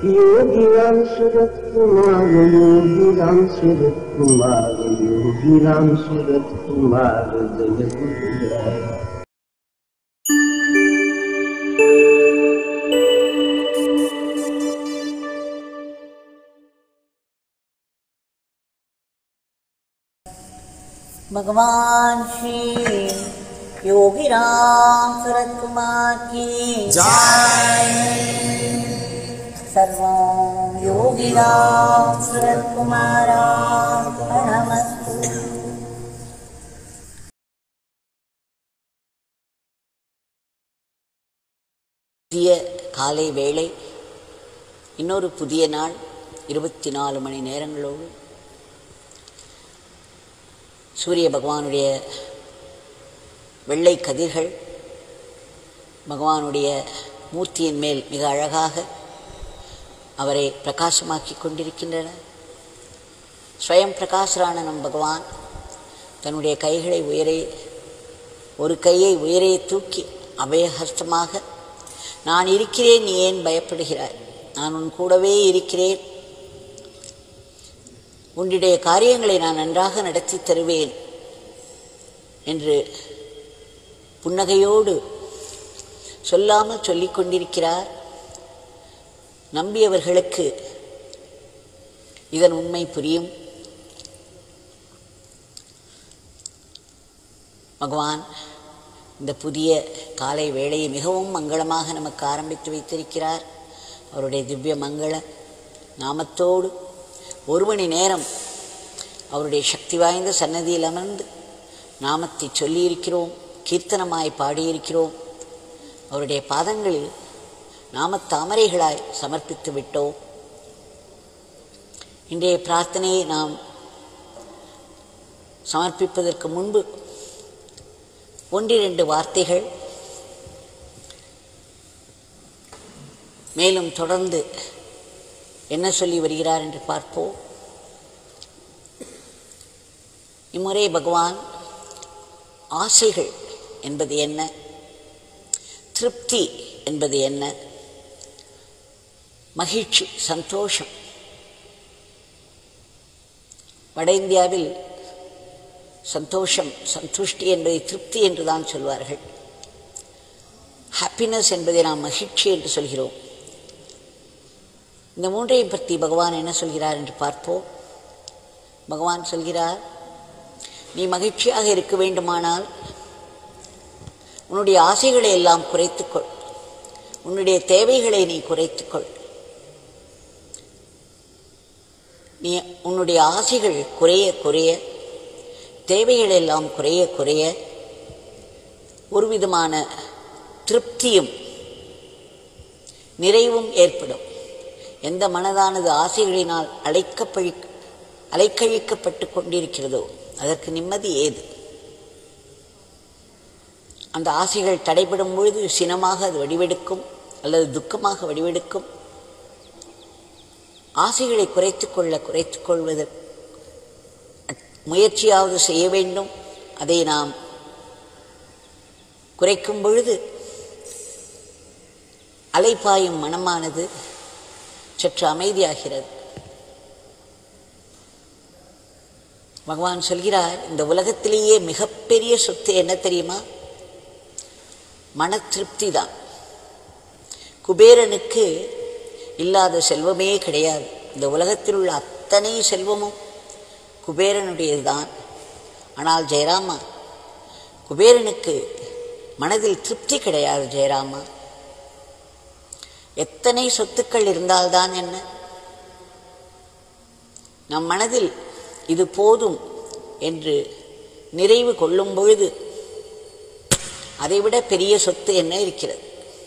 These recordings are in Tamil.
योगी राम सूरत कुमार योगी राम सूरत कुमार योगी राम सूरत कुमार जय गुरुराय भगवान श्री योगी राम सूरत कुमार की सर्वं योगी राम सूरत कुमारार्पणमस्तु புதிய காலை வேளை இன்னொரு புதிய நாள் இருபத்தி நாலு மணி நேரங்களோடு சூரிய பகவானுடைய வெள்ளை கதிர்கள் பகவானுடைய மூர்த்தியின் மேல் மிக அழகாக அவரை பிரகாசமாக்கி கொண்டிருக்கின்றன ஸ்வயம் பிரகாசரான நம் பகவான் தன்னுடைய கைகளை உயரே ஒரு கையை உயரே தூக்கி அபயஹஸ்தமாக நான் இருக்கிறேன் நீ ஏன் பயப்படுகிறாய் நான் உன் கூடவே இருக்கிறேன் உன்னுடைய காரியங்களை நான் நன்றாக நடத்தி தருவேன் என்று புன்னகையோடு சொல்லாமல் சொல்லிக் கொண்டிருக்கிறார் நம்பியவர்களுக்கு இதன் உண்மை புரியும் பகவான் இந்த புதிய காலை வேளையை மிகவும் மங்களமாக நமக்கு ஆரம்பித்து வைத்திருக்கிறார் அவருடைய திவ்ய மங்கள நாமத்தோடு ஒரு மணி நேரம் அவருடைய சக்தி வாய்ந்த சன்னதியில் அமர்ந்து நாமத்தை சொல்லியிருக்கிறோம் கீர்த்தனமாய் பாடியிருக்கிறோம் அவருடைய பாதங்களில் நாமத் தாமரைகளாய் சமர்ப்பித்து விட்டோம் இன்றைய பிரார்த்தனையை நாம் சமர்ப்பிப்பதற்கு முன்பு ஒன்றிரண்டு வார்த்தைகள் மேலும் தொடர்ந்து என்ன சொல்லி வருகிறார் என்று பார்ப்போம் இம்முறை பகவான் ஆசைகள் என்பது என்ன திருப்தி என்பது என்ன மகிழ்ச்சி சந்தோஷம் வட இந்தியாவில் சந்தோஷம் சந்துஷ்டி என்பதை திருப்தி என்று தான் சொல்வார்கள் ஹாப்பினஸ் என்பதை நாம் மகிழ்ச்சி என்று சொல்கிறோம் இந்த மூன்றையும் பற்றி பகவான் என்ன சொல்கிறார் என்று பார்ப்போம் பகவான் சொல்கிறார் நீ மகிழ்ச்சியாக இருக்க வேண்டுமானால் உன்னுடைய ஆசைகளை எல்லாம் குறைத்துக்கொள் உன்னுடைய தேவைகளை நீ குறைத்துக்கொள் நீ உன்னுடைய ஆசைகள் குறைய குறைய தேவைகள் எல்லாம் குறைய குறைய ஒரு விதமான திருப்தியும் நிறைவும் ஏற்படும் எந்த மனதானது ஆசைகளினால் அழைக்கப்பழி அலைக்கழிக்கப்பட்டு கொண்டிருக்கிறதோ அதற்கு நிம்மதி ஏது அந்த ஆசைகள் தடைபடும் பொழுது சினமாக அது வடிவெடுக்கும் அல்லது துக்கமாக வடிவெடுக்கும் ஆசைகளை குறைத்துக்கொள்ள குறைத்துக்கொள்வது முயற்சியாவது செய்ய வேண்டும் அதை நாம் குறைக்கும் பொழுது அலைப்பாயும் மனமானது சற்று அமைதியாகிறது பகவான் சொல்கிறார் இந்த உலகத்திலேயே மிகப்பெரிய சொத்து என்ன தெரியுமா மன திருப்தி தான் குபேரனுக்கு இல்லாத செல்வமே கிடையாது இந்த உலகத்தில் உள்ள அத்தனை செல்வமும் குபேரனுடையதுதான் ஆனால் ஜெயராமா குபேரனுக்கு மனதில் திருப்தி கிடையாது ஜெயராமா எத்தனை சொத்துக்கள் இருந்தால்தான் என்ன நம் மனதில் இது போதும் என்று நிறைவு கொள்ளும் பொழுது அதைவிட பெரிய சொத்து என்ன இருக்கிறது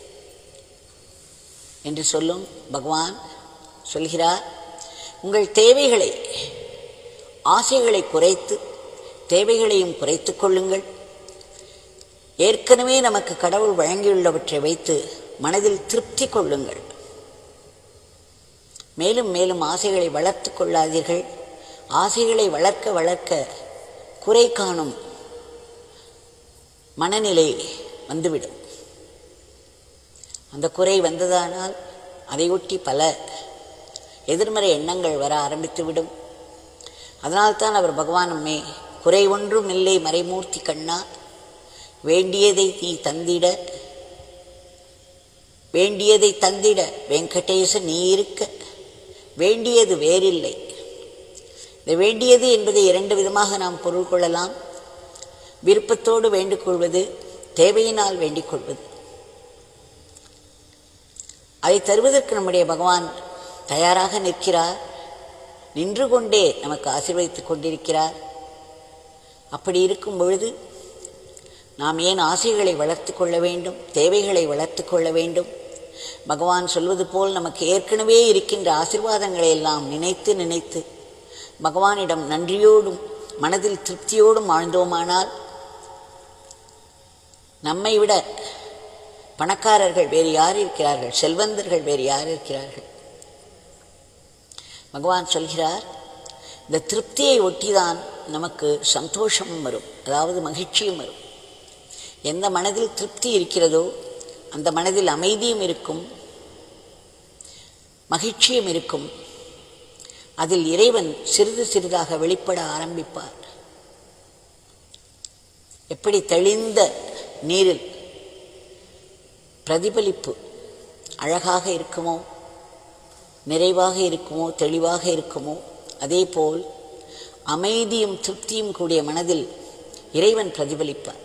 என்று சொல்லும் பகவான் சொல்கிறார் உங்கள் தேவைகளை ஆசைகளை குறைத்து தேவைகளையும் குறைத்துக் கொள்ளுங்கள் ஏற்கனவே நமக்கு கடவுள் வழங்கியுள்ளவற்றை வைத்து மனதில் திருப்தி கொள்ளுங்கள் மேலும் மேலும் ஆசைகளை வளர்த்து கொள்ளாதீர்கள் ஆசைகளை வளர்க்க வளர்க்க குறை காணும் மனநிலை வந்துவிடும் அந்த குறை வந்ததானால் அதை ஒட்டி பல எதிர்மறை எண்ணங்கள் வர ஆரம்பித்துவிடும் அதனால்தான் அவர் பகவான் நம்மை குறை ஒன்றும் இல்லை மறைமூர்த்தி கண்ணா வேண்டியதை நீ தந்திட வேண்டியதை தந்திட வெங்கடேச நீ இருக்க வேண்டியது வேறில்லை இந்த வேண்டியது என்பதை இரண்டு விதமாக நாம் பொருள் கொள்ளலாம் விருப்பத்தோடு வேண்டிக் கொள்வது தேவையினால் வேண்டிக் கொள்வது அதை தருவதற்கு நம்முடைய பகவான் தயாராக நிற்கிறார் நின்று கொண்டே நமக்கு ஆசீர்வதித்துக் கொண்டிருக்கிறார் அப்படி இருக்கும் பொழுது நாம் ஏன் ஆசைகளை வளர்த்து கொள்ள வேண்டும் தேவைகளை வளர்த்து கொள்ள வேண்டும் பகவான் சொல்வது போல் நமக்கு ஏற்கனவே இருக்கின்ற ஆசிர்வாதங்களை எல்லாம் நினைத்து நினைத்து பகவானிடம் நன்றியோடும் மனதில் திருப்தியோடும் வாழ்ந்தோமானால் நம்மை விட பணக்காரர்கள் வேறு யார் இருக்கிறார்கள் செல்வந்தர்கள் வேறு யார் இருக்கிறார்கள் பகவான் சொல்கிறார் இந்த திருப்தியை ஒட்டிதான் நமக்கு சந்தோஷமும் வரும் அதாவது மகிழ்ச்சியும் வரும் எந்த மனதில் திருப்தி இருக்கிறதோ அந்த மனதில் அமைதியும் இருக்கும் மகிழ்ச்சியும் இருக்கும் அதில் இறைவன் சிறிது சிறிதாக வெளிப்பட ஆரம்பிப்பார் எப்படி தெளிந்த நீரில் பிரதிபலிப்பு அழகாக இருக்குமோ நிறைவாக இருக்குமோ தெளிவாக இருக்குமோ அதேபோல் அமைதியும் திருப்தியும் கூடிய மனதில் இறைவன் பிரதிபலிப்பார்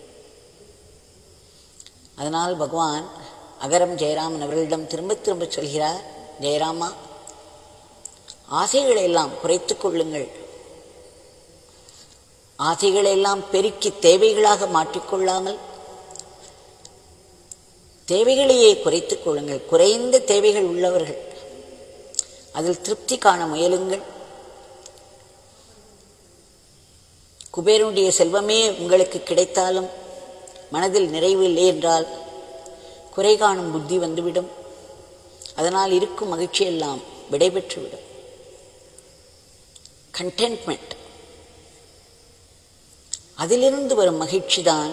அதனால் பகவான் அகரம் ஜெயராமன் அவர்களிடம் திரும்ப திரும்ப சொல்கிறார் ஜெயராமா ஆசைகளை எல்லாம் குறைத்துக் கொள்ளுங்கள் ஆசைகளை எல்லாம் பெருக்கி தேவைகளாக மாற்றிக்கொள்ளாமல் தேவைகளையே குறைத்துக் கொள்ளுங்கள் குறைந்த தேவைகள் உள்ளவர்கள் அதில் திருப்தி காண முயலுங்கள் குபேரனுடைய செல்வமே உங்களுக்கு கிடைத்தாலும் மனதில் நிறைவு இல்லை என்றால் குறை காணும் புத்தி வந்துவிடும் அதனால் இருக்கும் மகிழ்ச்சியெல்லாம் விடைபெற்றுவிடும் கண்டென்ட்மெண்ட் அதிலிருந்து வரும் மகிழ்ச்சி தான்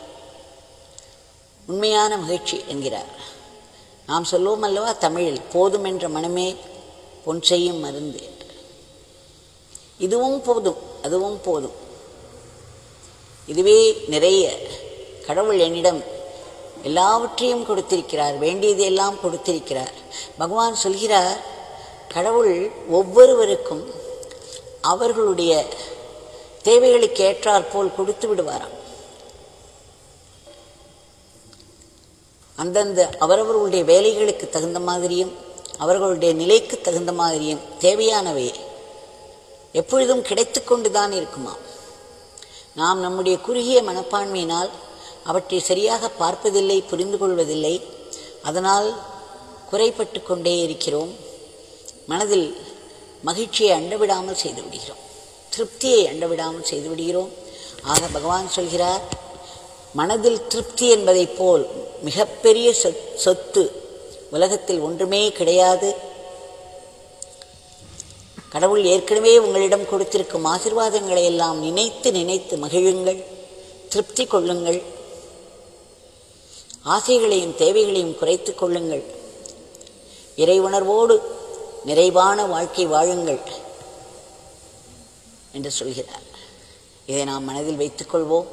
உண்மையான மகிழ்ச்சி என்கிறார் நாம் சொல்லுவோம் அல்லவா தமிழில் போதும் என்ற மனமே பொன் செய்யும் மருந்து என்று இதுவும் போதும் அதுவும் போதும் இதுவே நிறைய கடவுள் என்னிடம் எல்லாவற்றையும் கொடுத்திருக்கிறார் வேண்டியது எல்லாம் கொடுத்திருக்கிறார் பகவான் சொல்கிறார் கடவுள் ஒவ்வொருவருக்கும் அவர்களுடைய தேவைகளுக்கு ஏற்றாற் போல் கொடுத்து விடுவாராம் அந்தந்த அவரவர்களுடைய வேலைகளுக்கு தகுந்த மாதிரியும் அவர்களுடைய நிலைக்கு தகுந்த மாதிரியும் தேவையானவை எப்பொழுதும் கிடைத்து கொண்டுதான் இருக்குமாம் நாம் நம்முடைய குறுகிய மனப்பான்மையினால் அவற்றை சரியாக பார்ப்பதில்லை புரிந்து கொள்வதில்லை அதனால் குறைப்பட்டு கொண்டே இருக்கிறோம் மனதில் மகிழ்ச்சியை அண்டவிடாமல் செய்து விடுகிறோம் திருப்தியை அண்டவிடாமல் செய்து விடுகிறோம் ஆக பகவான் சொல்கிறார் மனதில் திருப்தி என்பதைப் போல் மிகப்பெரிய சொத் சொத்து உலகத்தில் ஒன்றுமே கிடையாது கடவுள் ஏற்கனவே உங்களிடம் கொடுத்திருக்கும் ஆசிர்வாதங்களை எல்லாம் நினைத்து நினைத்து மகிழுங்கள் திருப்தி கொள்ளுங்கள் ஆசைகளையும் தேவைகளையும் குறைத்து கொள்ளுங்கள் இறை உணர்வோடு நிறைவான வாழ்க்கை வாழுங்கள் என்று சொல்கிறார் இதை நாம் மனதில் வைத்துக்கொள்வோம்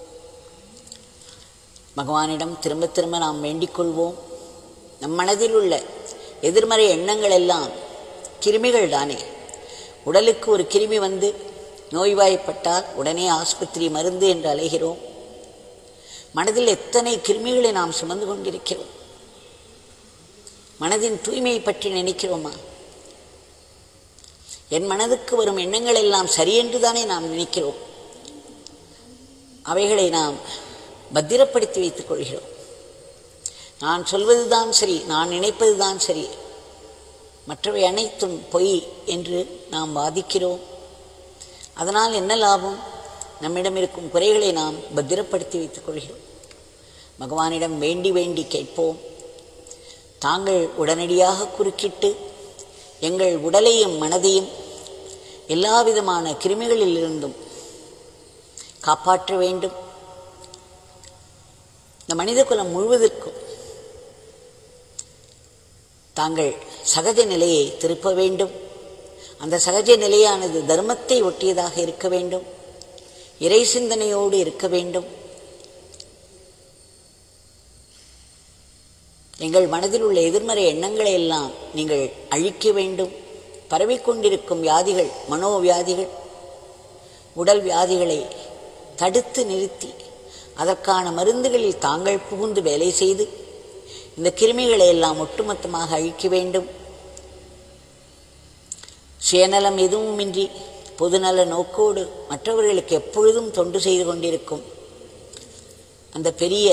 பகவானிடம் திரும்ப திரும்ப நாம் வேண்டிக் கொள்வோம் நம் மனதில் உள்ள எதிர்மறை எண்ணங்கள் எல்லாம் கிருமிகள் தானே உடலுக்கு ஒரு கிருமி வந்து நோய்வாய்ப்பட்டால் உடனே ஆஸ்பத்திரி மருந்து என்று அலைகிறோம் மனதில் எத்தனை கிருமிகளை நாம் சுமந்து கொண்டிருக்கிறோம் மனதின் தூய்மையை பற்றி நினைக்கிறோமா என் மனதுக்கு வரும் எண்ணங்கள் எல்லாம் சரியென்று தானே நாம் நினைக்கிறோம் அவைகளை நாம் பத்திரப்படுத்தி வைத்துக் கொள்கிறோம் நான் சொல்வதுதான் சரி நான் நினைப்பதுதான் சரி மற்றவை அனைத்தும் பொய் என்று நாம் வாதிக்கிறோம் அதனால் என்ன லாபம் நம்மிடம் இருக்கும் குறைகளை நாம் பத்திரப்படுத்தி வைத்துக் கொள்கிறோம் பகவானிடம் வேண்டி வேண்டி கேட்போம் தாங்கள் உடனடியாக குறுக்கிட்டு எங்கள் உடலையும் மனதையும் எல்லா விதமான கிருமிகளிலிருந்தும் காப்பாற்ற வேண்டும் இந்த மனித குலம் முழுவதற்கும் தாங்கள் சகஜ நிலையை திருப்ப வேண்டும் அந்த சகஜ நிலையானது தர்மத்தை ஒட்டியதாக இருக்க வேண்டும் இறை சிந்தனையோடு இருக்க வேண்டும் எங்கள் மனதில் உள்ள எதிர்மறை எண்ணங்களை எல்லாம் நீங்கள் அழிக்க வேண்டும் பரவிக்கொண்டிருக்கும் வியாதிகள் மனோவியாதிகள் உடல் வியாதிகளை தடுத்து நிறுத்தி அதற்கான மருந்துகளில் தாங்கள் புகுந்து வேலை செய்து இந்த கிருமிகளை எல்லாம் ஒட்டுமொத்தமாக அழிக்க வேண்டும் சுயநலம் எதுவுமின்றி பொதுநல நோக்கோடு மற்றவர்களுக்கு எப்பொழுதும் தொண்டு செய்து கொண்டிருக்கும் அந்த பெரிய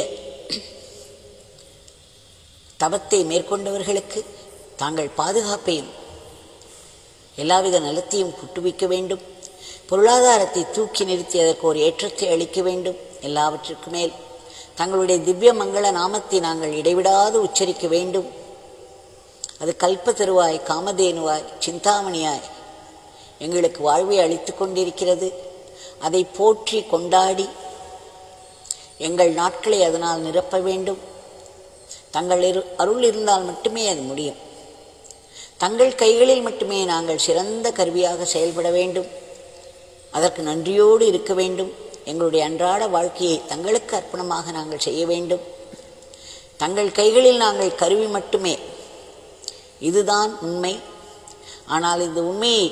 தவத்தை மேற்கொண்டவர்களுக்கு தாங்கள் பாதுகாப்பையும் எல்லாவித நலத்தையும் குட்டுவிக்க வேண்டும் பொருளாதாரத்தை தூக்கி நிறுத்தி அதற்கு ஒரு ஏற்றத்தை அளிக்க வேண்டும் எல்லாவற்றிற்கு மேல் தங்களுடைய திவ்ய மங்கள நாமத்தை நாங்கள் இடைவிடாது உச்சரிக்க வேண்டும் அது கல்ப தருவாய் காமதேனுவாய் சிந்தாமணியாய் எங்களுக்கு வாழ்வை அளித்து கொண்டிருக்கிறது அதை போற்றி கொண்டாடி எங்கள் நாட்களை அதனால் நிரப்ப வேண்டும் தங்கள் இரு அருள் இருந்தால் மட்டுமே அது முடியும் தங்கள் கைகளில் மட்டுமே நாங்கள் சிறந்த கருவியாக செயல்பட வேண்டும் அதற்கு நன்றியோடு இருக்க வேண்டும் எங்களுடைய அன்றாட வாழ்க்கையை தங்களுக்கு அர்ப்பணமாக நாங்கள் செய்ய வேண்டும் தங்கள் கைகளில் நாங்கள் கருவி மட்டுமே இதுதான் உண்மை ஆனால் இந்த உண்மையை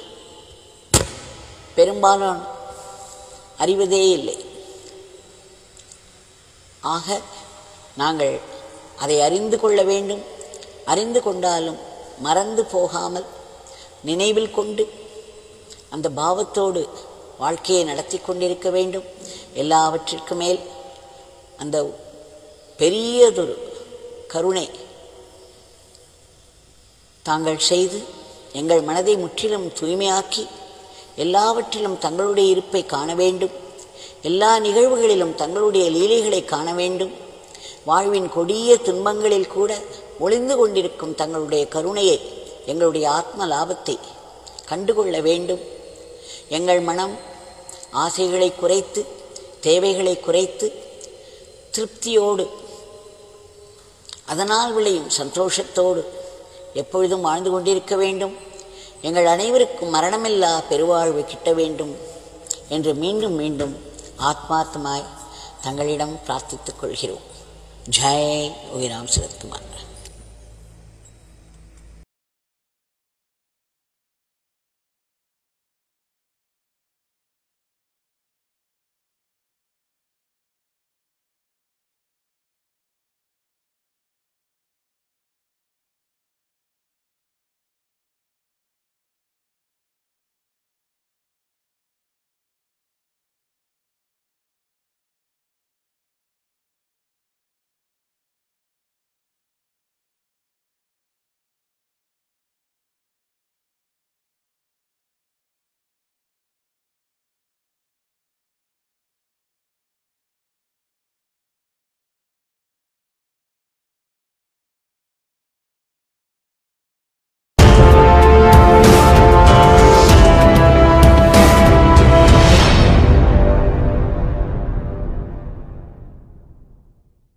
பெரும்பாலும் அறிவதே இல்லை ஆக நாங்கள் அதை அறிந்து கொள்ள வேண்டும் அறிந்து கொண்டாலும் மறந்து போகாமல் நினைவில் கொண்டு அந்த பாவத்தோடு வாழ்க்கையை நடத்தி கொண்டிருக்க வேண்டும் எல்லாவற்றிற்கு மேல் அந்த பெரியதொரு கருணை தாங்கள் செய்து எங்கள் மனதை முற்றிலும் தூய்மையாக்கி எல்லாவற்றிலும் தங்களுடைய இருப்பை காண வேண்டும் எல்லா நிகழ்வுகளிலும் தங்களுடைய லீலைகளை காண வேண்டும் வாழ்வின் கொடிய துன்பங்களில் கூட ஒளிந்து கொண்டிருக்கும் தங்களுடைய கருணையை எங்களுடைய ஆத்ம லாபத்தை கண்டுகொள்ள வேண்டும் எங்கள் மனம் ஆசைகளை குறைத்து தேவைகளை குறைத்து திருப்தியோடு அதனால் விளையும் சந்தோஷத்தோடு எப்பொழுதும் வாழ்ந்து கொண்டிருக்க வேண்டும் எங்கள் அனைவருக்கும் மரணமில்லா பெருவாழ்வு கிட்ட வேண்டும் என்று மீண்டும் மீண்டும் ஆத்மார்த்தமாய் தங்களிடம் பிரார்த்தித்துக் கொள்கிறோம் ஜெய் உயிராம் சிவத்குமார்